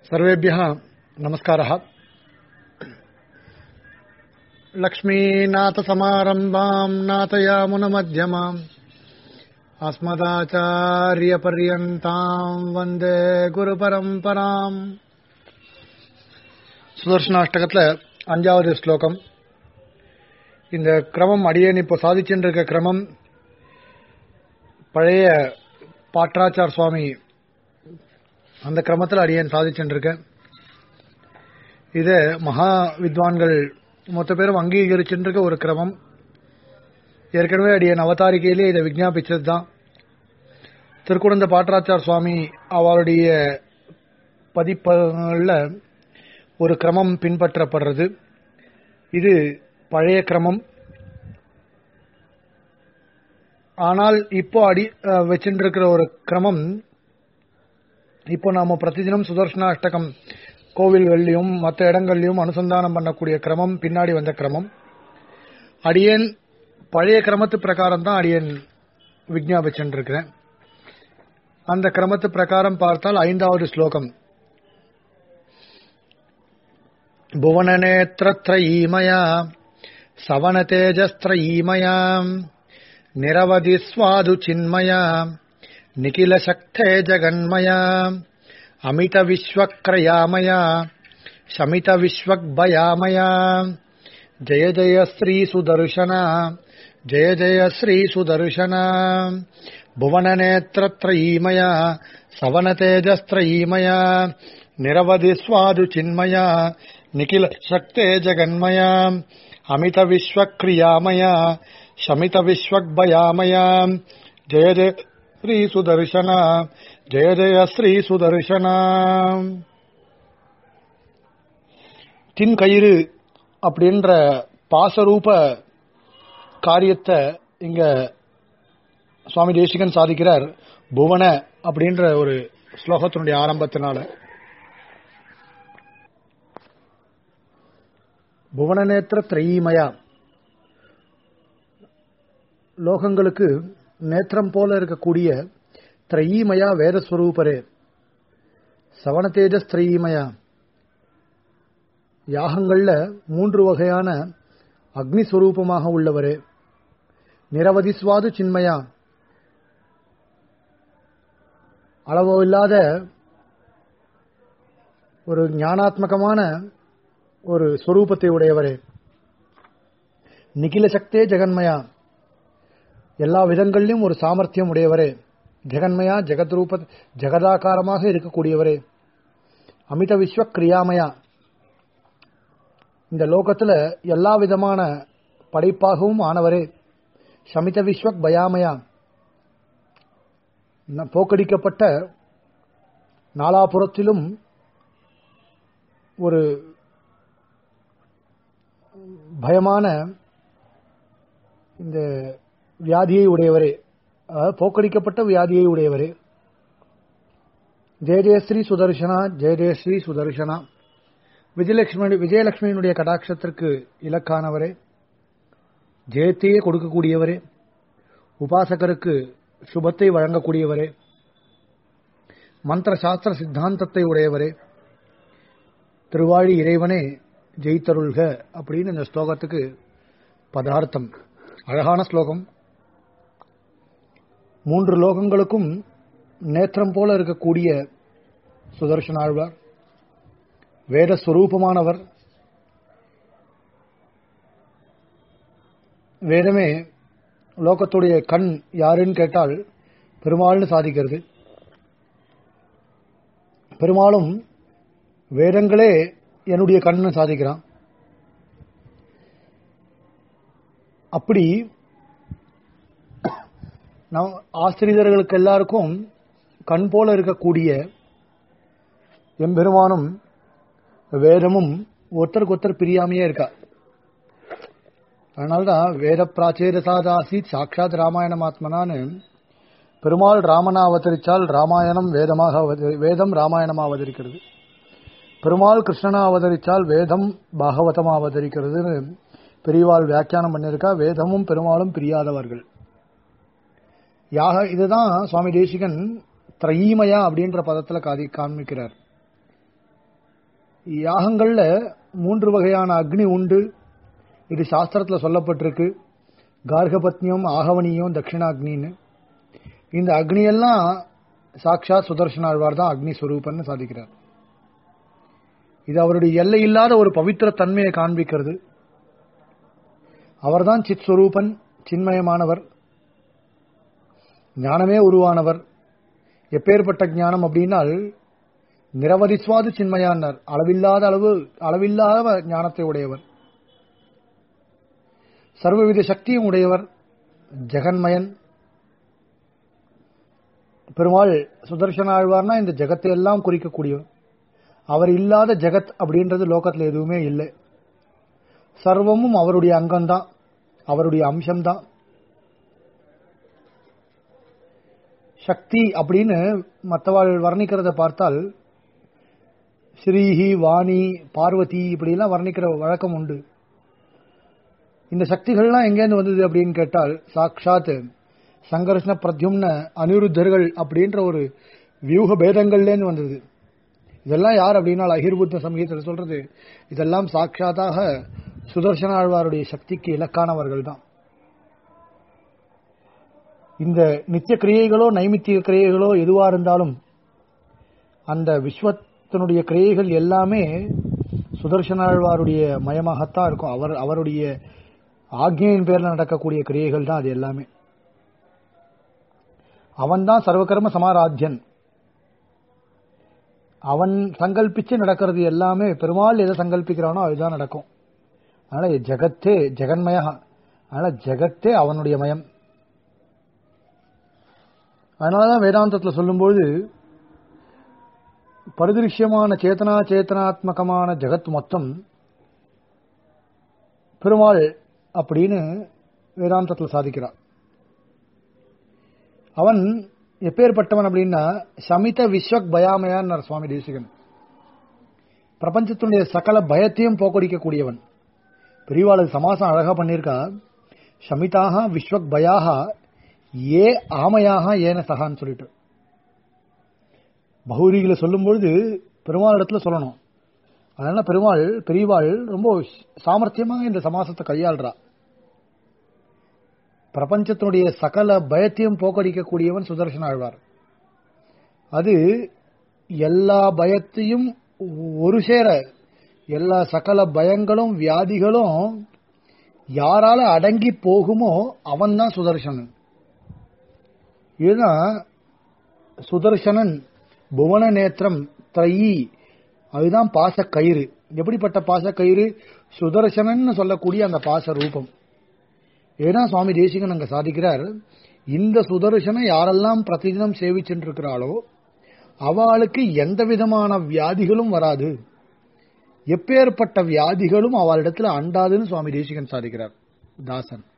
सर्वेभ्यः नमस्कारः लक्ष्मीनाथसमारम्भाम् नाथयामुनमध्यमाम् अस्मदाचार्यपर्यन्ताम् वन्दे குருபரம்பராம் சுதர்ஷனாஷ்டகத்துல அஞ்சாவது ஸ்லோகம் இந்த கிரமம் அடியேன் இப்போ சாதிச்சுட்டு இருக்க கிரமம் பழைய பாட்ராச்சார் சுவாமி அந்த கிரமத்தில் அடியேன் சாதிச்சுட்டு இருக்கேன் இது மகா வித்வான்கள் மொத்த பேரும் அங்கீகரிச்சுட்டு இருக்க ஒரு கிரமம் ஏற்கனவே அடியேன் அவதாரிகையிலே இதை விஜாபிச்சது தான் திருக்குடந்த பாட்டராச்சார் சுவாமி அவருடைய பதிப்புகளில் ஒரு கிரமம் பின்பற்றப்படுறது இது பழைய கிரமம் ஆனால் இப்போ அடி வச்சுட்டு இருக்கிற ஒரு கிரமம் இப்போ நாம பிரதிதினம் சுதர்ஷன அஷ்டகம் கோவில்கள்லையும் மற்ற இடங்கள்லையும் அனுசந்தானம் பண்ணக்கூடிய கிரமம் பின்னாடி வந்த கிரமம் அடியேன் பழைய கிரமத்து பிரகாரம் தான் அடியேன் விஜாபிச்சுட்டு இருக்கிறேன் அந்த கிரமத்து பிரகாரம் பார்த்தால் ஐந்தாவது ஸ்லோகம் புவனநேத்திரத்ரயீமயா சவனதேஜஸ்திரயீமயா நிரவதி ஸ்வாது சின்மயா நிகில சக்தே ஜகன்மயா அமித விஸ்வக்ரயாமயா சமித விஸ்வக்பயாமயா ஜய ஜய ஸ்ரீ சுதர்ஷன ஜய ஜய ஸ்ரீ சுதர்ஷன புவனநேத்திரத்ரயீமயா சவனதேஜஸ்திரயீமயா நிரவதி ஸ்வாது சின்மயா நிகில சக்தே ஜகன்மயா அமித விஸ்வக்ரியாமயா சமித விஸ்வக்பயாமயா ஜய ஜய ஸ்ரீ சுதர்ஷன ஜெய ஜெய ஸ்ரீ சுதர்ஷன தின் கயிறு அப்படின்ற பாசரூப காரியத்தை இங்க சுவாமி தேசிகன் சாதிக்கிறார் புவன அப்படின்ற ஒரு ஸ்லோகத்தினுடைய ஆரம்பத்தினால புவனநேத்திர திரையீமயா லோகங்களுக்கு நேத்திரம் போல இருக்கக்கூடிய திரையீமயா வேதஸ்வரூபரே சவணதேஜஸ் திரையீமயா யாகங்கள்ல மூன்று வகையான அக்னி ஸ்வரூபமாக உள்ளவரே நிரவதி சுவாது சின்மயா அளவோ இல்லாத ஒரு ஞானாத்மகமான ஒரு ஸ்வரூபத்தை உடையவரே நிகில சக்தே ஜெகன்மயா எல்லா விதங்களிலும் ஒரு சாமர்த்தியம் உடையவரே ஜெகன்மயா ஜெகத் ரூப ஜெகதாகாரமாக இருக்கக்கூடியவரே அமித விஸ்வ கிரியாமயா இந்த லோகத்துல எல்லா விதமான படைப்பாகவும் ஆனவரே சமித விஸ்வக் பயாமயா போக்கடிக்கப்பட்ட நாலாபுரத்திலும் ஒரு பயமான இந்த வியாதியை உடையவரே போக்கடிக்கப்பட்ட வியாதியை உடையவரே ஜெய ஜெயஸ்ரீ சுதர்ஷனா ஜெய ஜெயஸ்ரீ சுதர்ஷனா விஜயலட்சுமி விஜயலட்சுமியினுடைய கடாட்சத்திற்கு இலக்கானவரே ஜெயத்தையே கொடுக்கக்கூடியவரே உபாசகருக்கு சுபத்தை வழங்கக்கூடியவரே மந்திர சாஸ்திர சித்தாந்தத்தை உடையவரே திருவாழி இறைவனே ஜெயித்தருள்க அப்படின்னு இந்த ஸ்லோகத்துக்கு பதார்த்தம் அழகான ஸ்லோகம் மூன்று லோகங்களுக்கும் நேத்திரம் போல இருக்கக்கூடிய சுதர்சனாழ்வார் வேத ஸ்வரூபமானவர் வேதமே லோகத்துடைய கண் யாருன்னு கேட்டால் பெருமாள்னு சாதிக்கிறது பெருமாளும் வேதங்களே என்னுடைய கண்ணு சாதிக்கிறான் அப்படி நம் ஆசிரியர்களுக்கு எல்லாருக்கும் கண் போல இருக்கக்கூடிய எம்பெருமானும் வேதமும் ஒருத்தருக்கு ஒருத்தர் பிரியாமையே இருக்கா அதனால்தான் வேத பிராச்சேரசாதாசி சாட்சாத் ராமாயணம் ஆத்மனான்னு பெருமாள் ராமனா அவதரித்தால் ராமாயணம் வேதமாக வேதம் ராமாயணமாக அவதரிக்கிறது பெருமாள் கிருஷ்ணனா அவதரித்தால் வேதம் பாகவதமாக அவதரிக்கிறதுன்னு பெரியவாள் வியாக்கியானம் பண்ணியிருக்கா வேதமும் பெருமாளும் பிரியாதவர்கள் யாக இதுதான் சுவாமி தேசிகன் திரையீமயா அப்படின்ற பதத்துல காதி காண்பிக்கிறார் யாகங்கள்ல மூன்று வகையான அக்னி உண்டு இது சாஸ்திரத்துல சொல்லப்பட்டிருக்கு கார்கபத்னியம் ஆகவனியம் தட்சிணாக்னின்னு இந்த அக்னியெல்லாம் சாட்சாத் சுதர்சனாழ்வார் தான் அக்னி ஸ்வரூபன்னு சாதிக்கிறார் இது அவருடைய எல்லை இல்லாத ஒரு பவித்திர தன்மையை காண்பிக்கிறது அவர்தான் சித் ஸ்வரூபன் சின்மயமானவர் ஞானமே உருவானவர் எப்பேற்பட்ட ஞானம் அப்படின்னால் நிரவதிஸ்வாது சின்மயானார் அளவில்லாத அளவு அளவில்லாத ஞானத்தை உடையவர் சர்வவித சக்தியும் உடையவர் ஜெகன்மயன் பெருமாள் சுதர்சன ஆழ்வார்னா இந்த ஜெகத்தை எல்லாம் குறிக்கக்கூடியவர் அவர் இல்லாத ஜெகத் அப்படின்றது லோகத்துல எதுவுமே இல்லை சர்வமும் அவருடைய அங்கம்தான் அவருடைய அம்சம்தான் சக்தி அப்படின்னு மற்றவாள் வர்ணிக்கிறத பார்த்தால் ஸ்ரீஹி வாணி பார்வதி இப்படிலாம் வர்ணிக்கிற வழக்கம் உண்டு இந்த சக்திகள்லாம் எங்கேருந்து வந்தது அப்படின்னு கேட்டால் சாட்சாத் சங்கர்ஷ்ண பிரத்யும்ன அனிருத்தர்கள் அப்படின்ற ஒரு வியூக பேதங்கள்லேருந்து வந்தது இதெல்லாம் யார் அப்படின்னா அகிர்புத்த சமீகத்தில் சொல்றது இதெல்லாம் சாட்சாத்தாக சுதர்சன ஆழ்வாருடைய சக்திக்கு இலக்கானவர்கள் தான் இந்த நித்திய கிரியைகளோ நைமித்திய கிரியைகளோ எதுவா இருந்தாலும் அந்த விஸ்வத்தினுடைய கிரியைகள் எல்லாமே சுதர்சனாழ்வாருடைய மயமாகத்தான் இருக்கும் அவர் அவருடைய ஆக்ஞையின் பேர்ல நடக்கக்கூடிய கிரியைகள் தான் அது எல்லாமே அவன் தான் சர்வகர்ம சமாராத்தியன் அவன் சங்கல்பிச்சு நடக்கிறது எல்லாமே பெருமாள் எதை சங்கல்பிக்கிறானோ அதுதான் நடக்கும் அதனால ஜெகத்தே ஜெகன்மய அதனால ஜெகத்தே அவனுடைய மயம் அதனாலதான் வேதாந்தத்தில் சொல்லும்போது பரிதிருஷ்யமான சேத்தனா சேத்தனாத்மகமான ஜெகத் மொத்தம் பெருமாள் அப்படின்னு வேதாந்தத்தில் சாதிக்கிறான் அவன் எப்பேற்பட்டவன் அப்படின்னா சமித விஸ்வக் பயாமயான் சுவாமி தேசிகன் பிரபஞ்சத்தினுடைய சகல பயத்தையும் போக்கடிக்கக்கூடியவன் பெரியவாளுக்கு சமாசம் அழகா பண்ணியிருக்கா சமிதாக விஸ்வக் பயாக ஏ ஆமையாக ஏன சகான்னு சொல்லிட்டு பௌரிகளை சொல்லும்பொழுது பெருமாள் இடத்துல சொல்லணும் அதனால பெருமாள் பெரியவாள் ரொம்ப சாமர்த்தியமாக இந்த சமாசத்தை கையாள்றா பிரபஞ்சத்தினுடைய சகல பயத்தையும் போக்கடிக்கக்கூடியவன் சுதர்சன ஆழ்வார் அது எல்லா பயத்தையும் ஒரு சேர எல்லா சகல பயங்களும் வியாதிகளும் யாரால அடங்கி போகுமோ அவன் தான் சுதர்சனன் இதுதான் சுதர்சனன் புவன நேத்திரம் த்ரயி அதுதான் பாச கயிறு எப்படிப்பட்ட பாச கயிறு சுதர்சனன் சொல்லக்கூடிய அந்த பாச ரூபம் ஏன்னா சுவாமி தேசிகன் அங்க சாதிக்கிறார் இந்த சுதர்சனை யாரெல்லாம் பிரதிதினம் சேவிச்சுருக்கிறாளோ அவளுக்கு எந்த விதமான வியாதிகளும் வராது எப்பேற்பட்ட வியாதிகளும் அவளிடத்துல அண்டாதுன்னு சுவாமி தேசிகன் சாதிக்கிறார் தாசன்